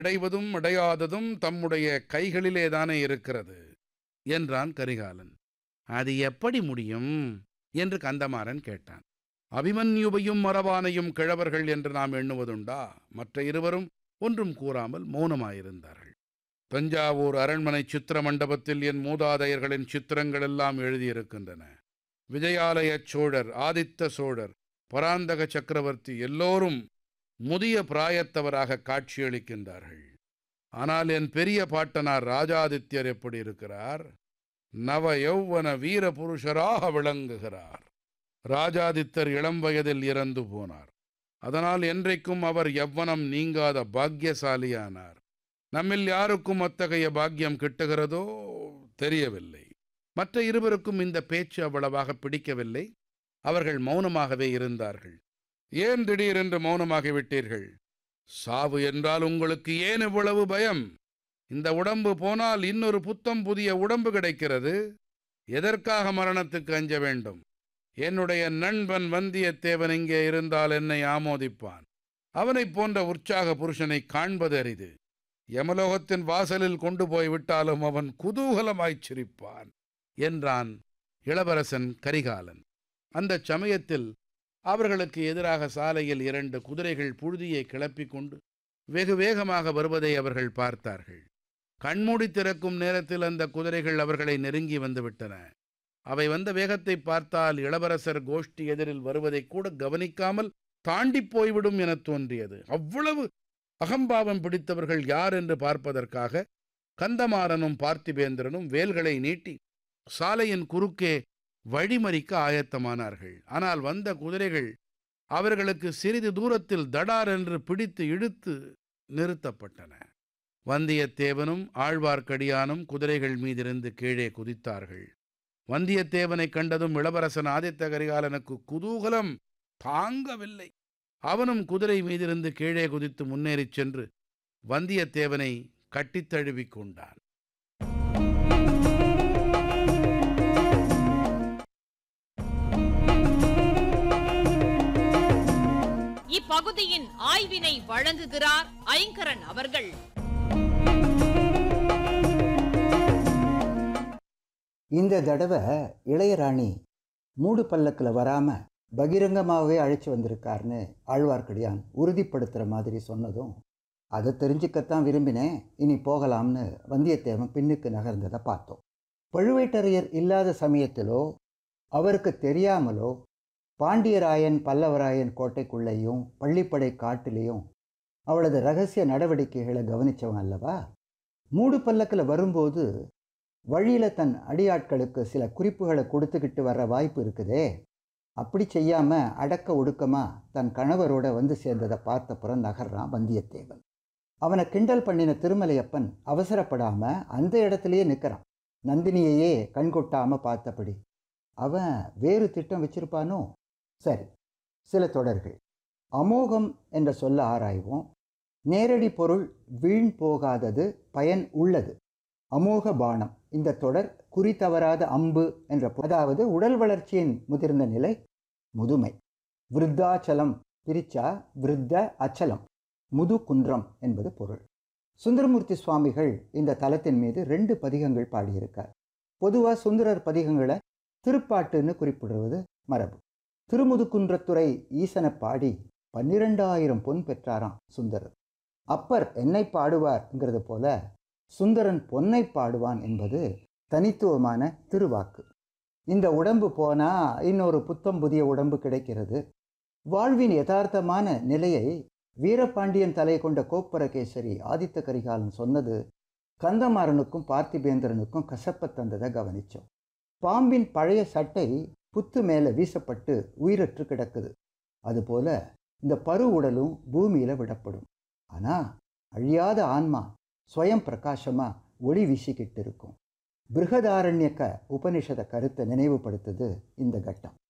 அடைவதும் அடையாததும் தம்முடைய கைகளிலேதானே இருக்கிறது என்றான் கரிகாலன் அது எப்படி முடியும் என்று கந்தமாறன் கேட்டான் அபிமன்யுவையும் மரபானையும் கிழவர்கள் என்று நாம் எண்ணுவதுண்டா மற்ற இருவரும் ஒன்றும் கூறாமல் மௌனமாயிருந்தார்கள் தஞ்சாவூர் அரண்மனை சித்திர மண்டபத்தில் என் மூதாதையர்களின் சித்திரங்கள் எல்லாம் எழுதியிருக்கின்றன விஜயாலய சோழர் ஆதித்த சோழர் பராந்தக சக்கரவர்த்தி எல்லோரும் முதிய பிராயத்தவராக காட்சியளிக்கின்றார்கள் ஆனால் என் பெரிய பாட்டனார் ராஜாதித்யர் எப்படி இருக்கிறார் நவ யௌவன வீர புருஷராக விளங்குகிறார் ராஜாதித்தர் இளம் வயதில் இறந்து போனார் அதனால் என்றைக்கும் அவர் யவ்வனம் நீங்காத பாக்கியசாலியானார் நம்மில் யாருக்கும் அத்தகைய பாக்கியம் கிட்டுகிறதோ தெரியவில்லை மற்ற இருவருக்கும் இந்த பேச்சு அவ்வளவாக பிடிக்கவில்லை அவர்கள் மௌனமாகவே இருந்தார்கள் ஏன் திடீரென்று மௌனமாகிவிட்டீர்கள் சாவு என்றால் உங்களுக்கு ஏன் இவ்வளவு பயம் இந்த உடம்பு போனால் இன்னொரு புத்தம் புதிய உடம்பு கிடைக்கிறது எதற்காக மரணத்துக்கு அஞ்ச வேண்டும் என்னுடைய நண்பன் வந்தியத்தேவன் இங்கே இருந்தால் என்னை ஆமோதிப்பான் அவனைப் போன்ற உற்சாக புருஷனை காண்பது அரிது யமலோகத்தின் வாசலில் கொண்டு போய் விட்டாலும் அவன் குதூகலமாய்ச் சிரிப்பான் என்றான் இளவரசன் கரிகாலன் அந்தச் சமயத்தில் அவர்களுக்கு எதிராக சாலையில் இரண்டு குதிரைகள் புழுதியை கிளப்பிக் கொண்டு வெகு வேகமாக வருவதை அவர்கள் பார்த்தார்கள் கண்மூடி திறக்கும் நேரத்தில் அந்த குதிரைகள் அவர்களை நெருங்கி வந்துவிட்டன அவை வந்த வேகத்தை பார்த்தால் இளவரசர் கோஷ்டி எதிரில் வருவதை கூட கவனிக்காமல் தாண்டிப் போய்விடும் எனத் தோன்றியது அவ்வளவு அகம்பாவம் பிடித்தவர்கள் யார் என்று பார்ப்பதற்காக கந்தமாறனும் பார்த்திபேந்திரனும் வேல்களை நீட்டி சாலையின் குறுக்கே வழிமறிக்க ஆயத்தமானார்கள் ஆனால் வந்த குதிரைகள் அவர்களுக்கு சிறிது தூரத்தில் தடார் என்று பிடித்து இழுத்து நிறுத்தப்பட்டன வந்தியத்தேவனும் ஆழ்வார்க்கடியானும் குதிரைகள் மீதிருந்து கீழே குதித்தார்கள் வந்தியத்தேவனை கண்டதும் இளவரசன் ஆதித்த கரிகாலனுக்கு குதூகலம் தாங்கவில்லை அவனும் குதிரை மீதிருந்து கீழே குதித்து முன்னேறிச் சென்று வந்தியத்தேவனை கட்டித் தழுவிக் கொண்டான் இப்பகுதியின் ஆய்வினை வழங்குகிறார் ஐங்கரன் அவர்கள் இந்த தடவை இளையராணி மூடு பல்லக்கில் வராம பகிரங்கமாகவே அழைச்சி வந்திருக்காருன்னு ஆழ்வார்க்கடியான் உறுதிப்படுத்துகிற மாதிரி சொன்னதும் அதை தெரிஞ்சுக்கத்தான் விரும்பினேன் இனி போகலாம்னு வந்தியத்தேவன் பின்னுக்கு நகர்ந்ததை பார்த்தோம் பழுவேட்டரையர் இல்லாத சமயத்திலோ அவருக்கு தெரியாமலோ பாண்டியராயன் பல்லவராயன் கோட்டைக்குள்ளேயும் பள்ளிப்படை காட்டிலையும் அவளது ரகசிய நடவடிக்கைகளை கவனிச்சவன் அல்லவா மூடு பல்லக்கில் வரும்போது வழியில் தன் அடியாட்களுக்கு சில குறிப்புகளை கொடுத்துக்கிட்டு வர்ற வாய்ப்பு இருக்குதே அப்படி செய்யாமல் அடக்க ஒடுக்கமாக தன் கணவரோட வந்து சேர்ந்ததை பார்த்தப்புறம் நகர்றான் வந்தியத்தேவன் அவனை கிண்டல் பண்ணின திருமலையப்பன் அவசரப்படாமல் அந்த இடத்துலையே நிற்கிறான் நந்தினியையே கண்கொட்டாமல் பார்த்தபடி அவன் வேறு திட்டம் வச்சிருப்பானோ சரி சில தொடர்கள் அமோகம் என்ற சொல்ல ஆராய்வோம் நேரடி பொருள் வீண் போகாதது பயன் உள்ளது அமோக பானம் இந்த தொடர் குறி தவறாத அம்பு என்ற பொ- அதாவது உடல் வளர்ச்சியின் முதிர்ந்த நிலை முதுமை விருத்தாச்சலம் பிரிச்சா விருத்த அச்சலம் முது குன்றம் என்பது பொருள் சுந்தரமூர்த்தி சுவாமிகள் இந்த தலத்தின் மீது ரெண்டு பதிகங்கள் பாடியிருக்கார் பொதுவாக சுந்தரர் பதிகங்களை திருப்பாட்டுன்னு குறிப்பிடுவது மரபு திருமுதுகுன்றத்துறை ஈசனை பாடி பன்னிரெண்டாயிரம் பொன் பெற்றாராம் சுந்தரர் அப்பர் என்னை பாடுவார்ங்கிறது போல சுந்தரன் பொன்னை பாடுவான் என்பது தனித்துவமான திருவாக்கு இந்த உடம்பு போனா இன்னொரு புத்தம் புதிய உடம்பு கிடைக்கிறது வாழ்வின் யதார்த்தமான நிலையை வீரபாண்டியன் தலை கொண்ட கோப்பரகேசரி ஆதித்த கரிகாலன் சொன்னது கந்தமாறனுக்கும் பார்த்திபேந்திரனுக்கும் கசப்பத் தந்ததை கவனிச்சோம் பாம்பின் பழைய சட்டை புத்து மேலே வீசப்பட்டு உயிரற்று கிடக்குது அதுபோல இந்த பரு உடலும் பூமியில விடப்படும் ஆனா அழியாத ஆன்மா ஸ்வயம் பிரகாசமா ஒளி வீசிக்கிட்டு இருக்கும் பிருகதாரண்யக்க உபனிஷத கருத்தை நினைவுபடுத்துது இந்த கட்டம்